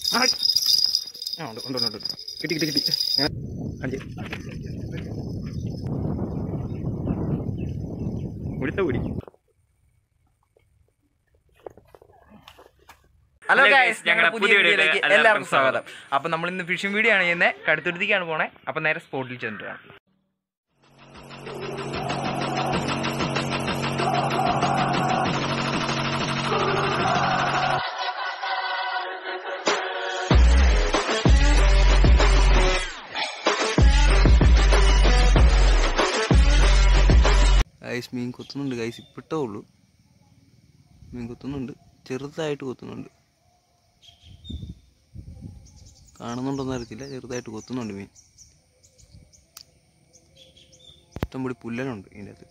ആ ആ ഉണ്ട് ഉണ്ട് ഉണ്ട് ഉണ്ട് കിട്ടി കിട്ടി കിട്ടി ഞാൻ അഞ്ച് കൊടുത്ത കൂടി ഹലോ Hello ഗൈസ് guys, ഞങ്ങളുടെ ഞങ്ങളുടെ പുതിയ പുതിയ വീഡിയോയിലേക്ക് വീഡിയോയിലേക്ക് എല്ലാവർക്കും എല്ലാവർക്കും സ്വാഗതം അപ്പൊ നമ്മൾ ഇന്ന് ഫിഷിംഗ് വീഡിയോ ആണ് ചെയ്യുന്നത് കടുത്തുരുത്തിക്കാണ് പോണേ അപ്പൊ നേരെ സ്പോട്ടിൽ ചെന്നിട്ടാണ് ഗൈസ് മീൻ കൊത്തുന്നുണ്ട് ഗൈസ് ഇപ്പിട്ടേ ഉള്ളൂ മീൻ കൊത്തുന്നുണ്ട് ചെറുതായിട്ട് കൊത്തുന്നുണ്ട് കാണുന്നുണ്ടോന്ന് അറിയത്തില്ല ചെറുതായിട്ട് കൊത്തുന്നുണ്ട് മീൻ ഇഷ്ടംപൊടി പുല്ലനുണ്ട് ഇതിൻ്റെ അകത്ത്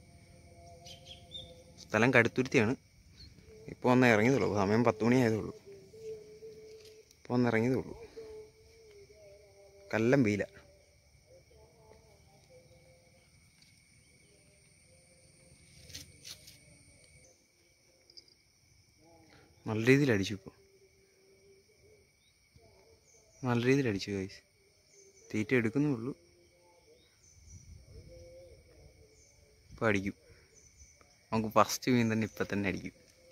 സ്ഥലം കടുത്തുരുത്തിയാണ് ഇപ്പോൾ വന്ന് ഇറങ്ങിയതുള്ളൂ സമയം പത്ത് മണി ആയതേ ഉള്ളൂ ഇപ്പോൾ വന്ന് ഇറങ്ങിയതേ ഉള്ളൂ കല്ലം വെയില നല്ല രീതിയിൽ അടിച്ചു ഇപ്പോൾ നല്ല രീതിയിൽ അടിച്ചു ഗൈസ് തീറ്റ എടുക്കുന്നേ ഉള്ളൂ ഇപ്പോൾ അടിക്കും നമുക്ക് ഫസ്റ്റ് മീൻ തന്നെ ഇപ്പം തന്നെ അടിക്കും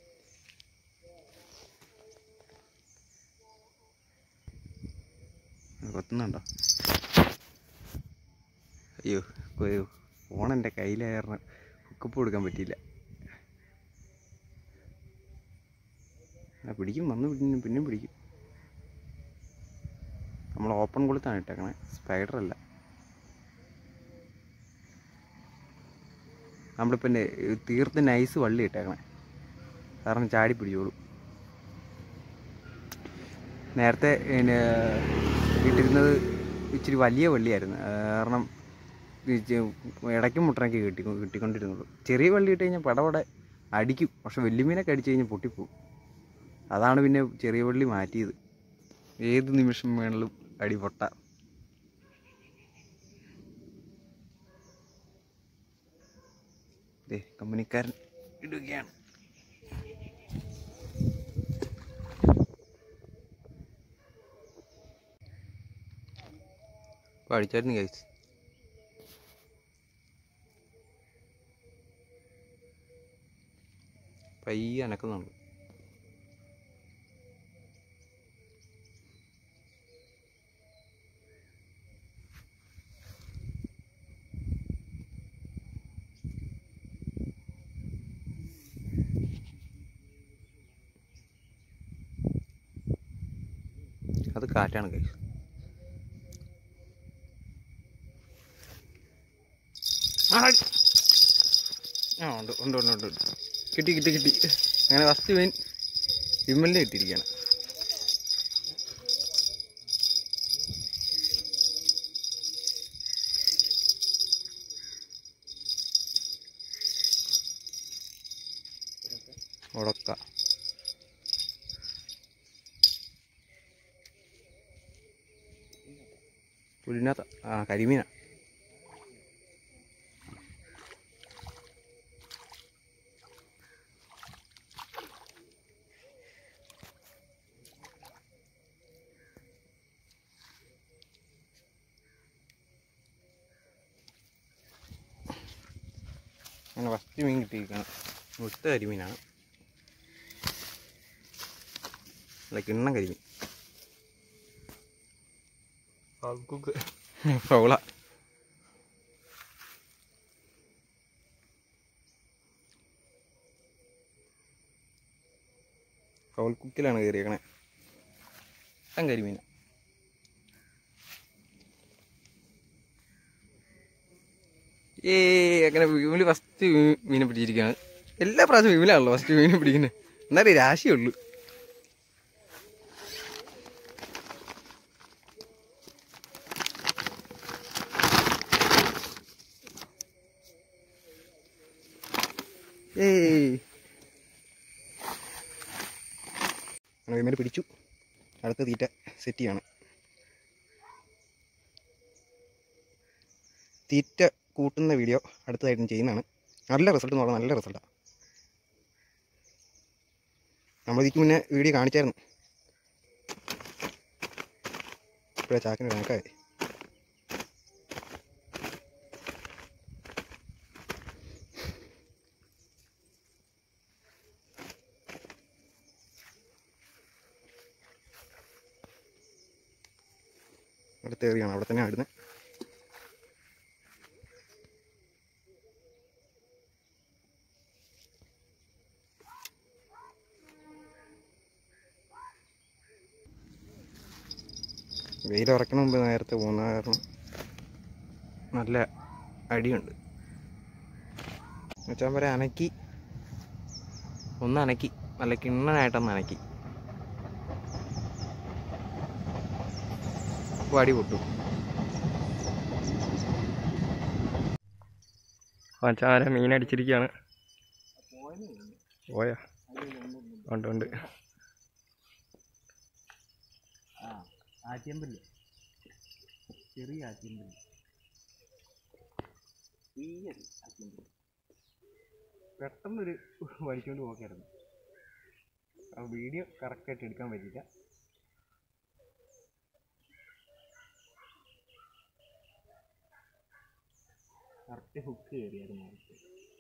അത് കൊത്തുന്നുണ്ടോ അയ്യോ കൊ- ഫോൺ എൻ്റെ കയ്യിലായ കാരണം ഹുക്കപ്പ് കൊടുക്കാൻ പറ്റിയില്ല ആ പിടിക്കും വന്ന് പിടിക്കും പിന്നെയും പിടിക്കും നമ്മൾ ഓപ്പൺ കൊളുത്താണ് ഇട്ടേക്കണേ സ്പൈഡർ അല്ല നമ്മളിപ്പോൾ നെ- തീർത്ത് നൈസ് വള്ളി ഇട്ടേക്കണേ കാരണം ചാടി പിടിച്ചോളും നേരത്തെ പിന്നെ ഇട്ടിരുന്നത് ഇച്ചിരി വലിയ വള്ളിയായിരുന്നു ആ, കാരണം ഈ ചെ- ഇടയ്ക്കും മുട്ടനൊക്കെ കിട്ടി കിട്ടിക്കൊണ്ടിരുന്നുള്ളൂ ചെറിയ വള്ളി ഇട്ട് കഴിഞ്ഞാൽ പടപടെ അടിക്കും പക്ഷെ വലിയ മീനൊക്കെ അടിച്ചു കഴിഞ്ഞാൽ പൊട്ടിപ്പോവും അതാണ് പിന്നെ ചെറിയ വള്ളി മാറ്റിയത് ഏത് നിമിഷം വേണമെങ്കിലും അടി പൊട്ട ദേ കമ്പനിക്കാരൻ ഇടുകയാണ് ഇപ്പോൾ അടിച്ചായിരുന്നു കഴിച്ച് പയ്യെ അനക്കുന്നുണ്ട് അത് കാറ്റാണ് കൈ ആ ആ ഉണ്ട് ഉണ്ട് ഉണ്ട് ഉണ്ട് ഉണ്ട്. കിട്ടി കിട്ടി കിട്ടി അങ്ങനെ ഫസ്റ്റ് മീൻ വിമലിനെ ഇട്ടിരിക്കുകയാണ് ഉടക്ക പുല്ലിനകത്ത് ആ കരിമീന അങ്ങനെ ഫസ്റ്റ് മീൻ കിട്ടിയിരിക്കുകയാണ് മുട്ട കരിമീനാണ് അല്ല കിണ്ണം കരിമീൻ ഫൗള ഫൗൾ കുക്കിലാണ് കയറിയേക്കണേ ഇഷ്ടം കരിമീന ഏ അങ്ങനെ വിമല് ഫസ്റ്റ് മീനെ പിടിച്ചിരിക്കുകയാണ് എല്ലാ പ്രാവശ്യവും വിമലാണല്ലോ ഫസ്റ്റ് മീനെ പിടിക്കുന്നത് എന്നാലേ രാശിയുള്ളൂ ഏയ് അങ്ങനെ വിമല് പിടിച്ചു അടുത്ത തീറ്റ സെറ്റ് ചെയ്യാണ് തീറ്റ കൂട്ടുന്ന വീഡിയോ അടുത്തതായിട്ടും ചെയ്യുന്നതാണ് നല്ല റിസൾട്ട് എന്ന് പറഞ്ഞാൽ നല്ല റിസൾട്ടാണ് നമ്മൾ ഇതിക്ക് മുന്നേ വീഡിയോ കാണിച്ചായിരുന്നു ഇപ്പോഴേ ചാക്കിന് കണക്കായി അവിടെ തേറിയാണ് അവിടെ തന്നെ ആടുന്നത് വെയിലുറക്കണ മുമ്പ് നേരത്തെ പോകുന്ന കാരണം നല്ല അടിയുണ്ട് വെച്ചാൽ വരെ അനക്കി ഒന്ന് അനക്കി നല്ല കിണ്ണനായിട്ടൊന്ന് അനക്കി അപ്പോൾ അടി പൊട്ടും മച്ചാരെ മീൻ അടിച്ചിരിക്കുകയാണ് പോയാ ഉണ്ട് ഉണ്ട് ആറ്റിയമ്പല് ചെറിയ ആറ്റിയമ്പല് പെട്ടെന്നൊരു വലിച്ചുകൊണ്ട് പോക്കായിരുന്നു ആ വീഡിയോ കറക്റ്റായിട്ട് എടുക്കാൻ പറ്റില്ല കറക്റ്റ് ഹുക്ക് കയറിയായിരുന്നു അടുത്ത്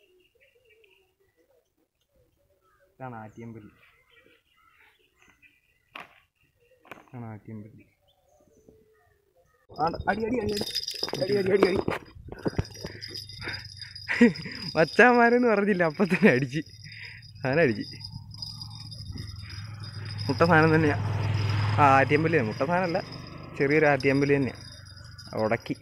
ഇതാണ് ആറ്റിയമ്പലി ഇതാണ് ആറ്റിയമ്പലി അടി അടി അടി അടി അടി അടി അടി മച്ചാന്മാരെന്ന് പറഞ്ഞില്ല അപ്പം തന്നെ അടിച്ച് സാധനം അടിച്ച് മുട്ട സാധനം തന്നെയാ ആ ആറ്റിയമ്പലി മുട്ട സാധനമല്ല ചെറിയൊരു ആറ്റിയമ്പലി തന്നെയാണ് ഉടക്കി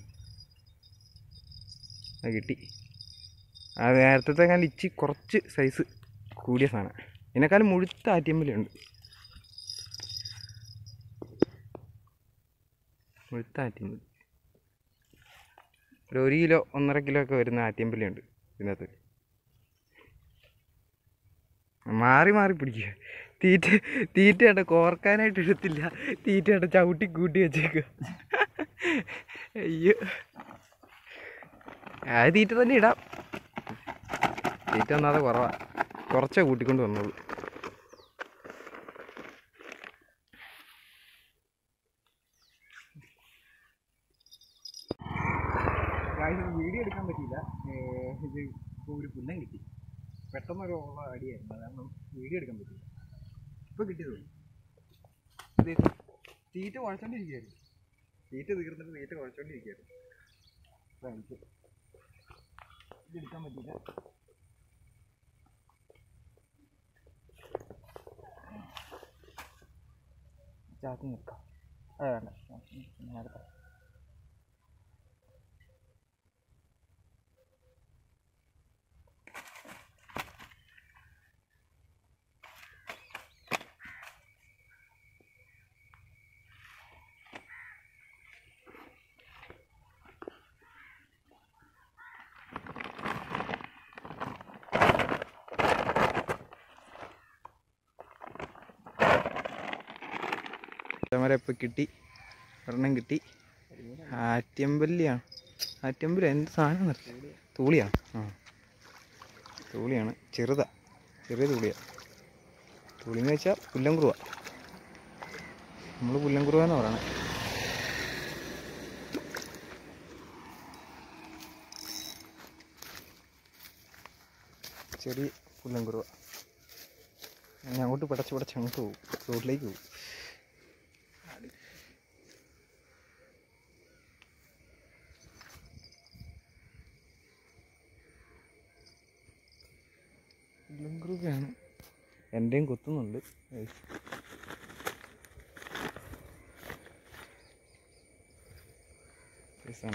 അത് കിട്ടി ആ നേരത്തെ കാലം ഇച്ചി കുറച്ച് സൈസ് കൂടിയ സാധനം ഇതിനേക്കാളും മുഴുത്ത ആറ്റിയമ്പലി ഉണ്ട് മുഴുത്ത ആറ്റിയമ്പലി ഒരു ഒരു കിലോ ഒന്നര കിലോ ഒക്കെ വരുന്ന ആറ്റിയമ്പലി ഉണ്ട് ഇതിനകത്ത് മാറി മാറി പിടിക്കുക തീറ്റ തീറ്റയുടെ കോർക്കാനായിട്ട് എടുത്തില്ല തീറ്റയുടെ ചവിട്ടി കൂട്ടി വെച്ചേക്കുക അയ്യോ അത് തീറ്റ തന്നെ ഇടാം തീറ്റ ഒന്നാതെ കുറവാ കുറച്ചേ കൂട്ടിക്കൊണ്ട് വന്നോളൂ വീഡിയോ എടുക്കാൻ പറ്റിയില്ല ഇത് ഇപ്പോൾ ഒരു പുല്ലം കിട്ടി പെട്ടെന്നൊരു ഉള്ള അടിയായിരുന്നു കാരണം വീഡിയോ എടുക്കാൻ പറ്റില്ല ഇപ്പോൾ കിട്ടിയത് ഇത് തീറ്റ കുഴച്ചോണ്ടിരിക്കുകയായിരുന്നു തീറ്റ തീർന്നിട്ട് തീറ്റ കുഴച്ചോണ്ടിരിക്കുകയായിരുന്നു അതാണ് എനിക്ക് ഇത് എടുക്കാൻ പറ്റില്ല ചാക്ക് നിൽക്കാം അത് വേണ്ട ഞാൻ അടുത്ത മരം ഇപ്പം കിട്ടി ഒരെണ്ണം കിട്ടി ആറ്റിയമ്പല്ലിയാണ് ആറ്റിയമ്പലി എന്ത് സാധനം നിർത്തി തൂളിയാണ് ആ തൂളിയാണ് ചെറുതാ ചെറിയ തൂളിയാണ് തൂളിന്ന് വെച്ചാൽ പുല്ലംകുറുവ നമ്മൾ പുല്ലംകുറുവ എന്ന് പറയണേ ചെറിയ പുല്ലംകുറുവ ഞാൻ അങ്ങോട്ട് പിടച്ച് പിടച്ച് അങ്ങോട്ട് പോകും റോഡിലേക്ക് പോകും ഗ്രൂപ്പാണ് എൻ്റെയും കുത്തുന്നുണ്ട് ഏയ്. രസാണ്.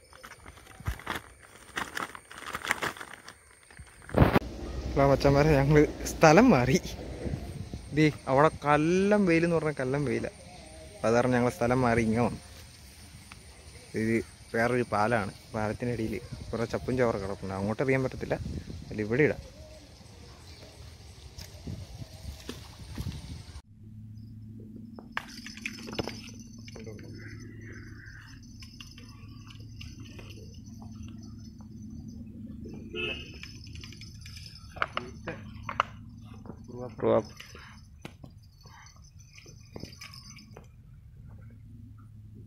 ഹലോ മച്ചന്മാരെ ഞങ്ങൾ സ്ഥലം മാറി ദേ അവിടെ കല്ലം വെയിൽ എന്ന് പറഞ്ഞാൽ കല്ലം വെയിലാണ് അപ്പോൾ അത് കാരണം ഞങ്ങൾ സ്ഥലം മാറി ഇങ്ങനെ വന്നു ഇത് വേറൊരു പാലാണ് പാലത്തിനടിയിൽ കുറേ ചപ്പും ചോറ് കിടപ്പുണ്ട് അങ്ങോട്ട് അറിയാൻ പറ്റത്തില്ല അല്ല ഇവിടെ ഇടാം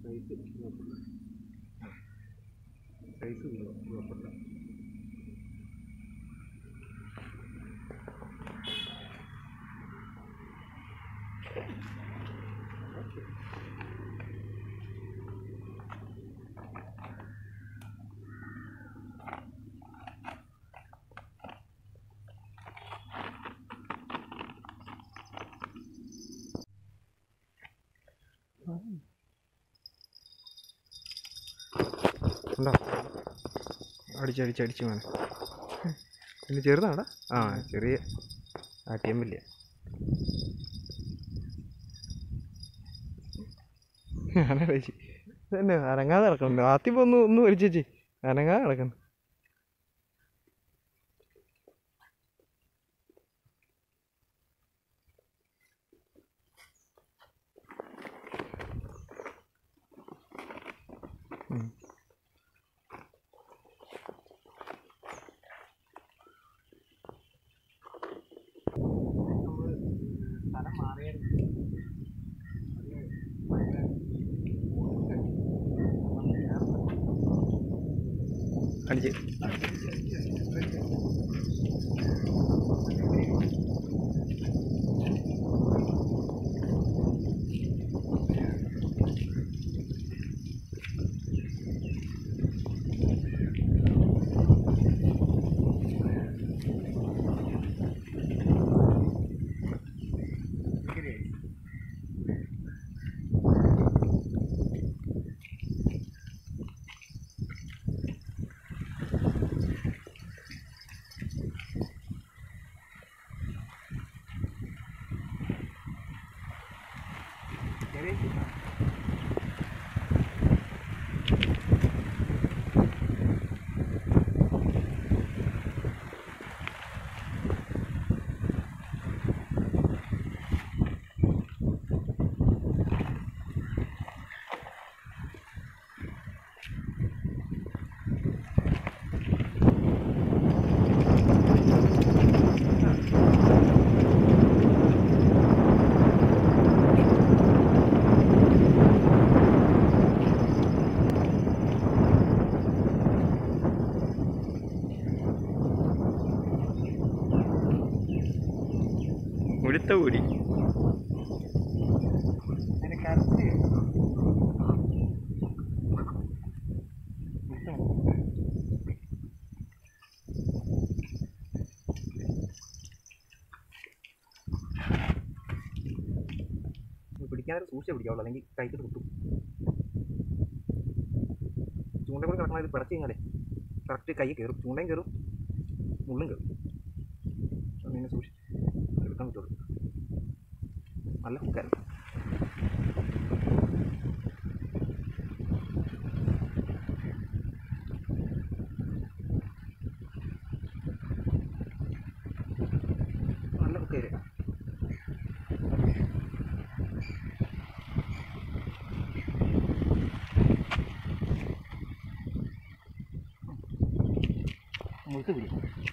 ഉണ്ടോ അടിച്ചടിച്ച് അടിച്ച് വേണം പിന്നെ ചെറുതാടാ ആ ചെറിയ ആട്ടിയം വലിയ ഞാനാ കഴിച്ച് തന്നെ അനങ്ങാതെ കിടക്കുന്നുണ്ട് ആദ്യം ഇപ്പൊ ഒന്ന് ഒന്ന് വലിച്ചേച്ചി അനങ്ങാതെ കിടക്കുന്നു അടിച്ച് ഉടുത്ത ഊരി പിടിക്കാതെ സൂക്ഷിച്ച് പിടിക്കാവുള്ളൂ അല്ലെങ്കിൽ കൈക്ക് കുത്തും ചൂണ്ട കൂടെ കിടക്കണ ഇത് പിടച്ച് കഴിഞ്ഞാലേ കറക്റ്റ് കൈ കയറും ചൂണ്ടയും കയറും മുള്ളും കയറും അതിനെ സൂക്ഷിച്ച് എടുക്കാൻ പറ്റുള്ളൂ നല്ല ഹുക്കായിരുന്നു നല്ല ഹുക്കായിരുന്നു മുഴുത്ത് പിടിക്കും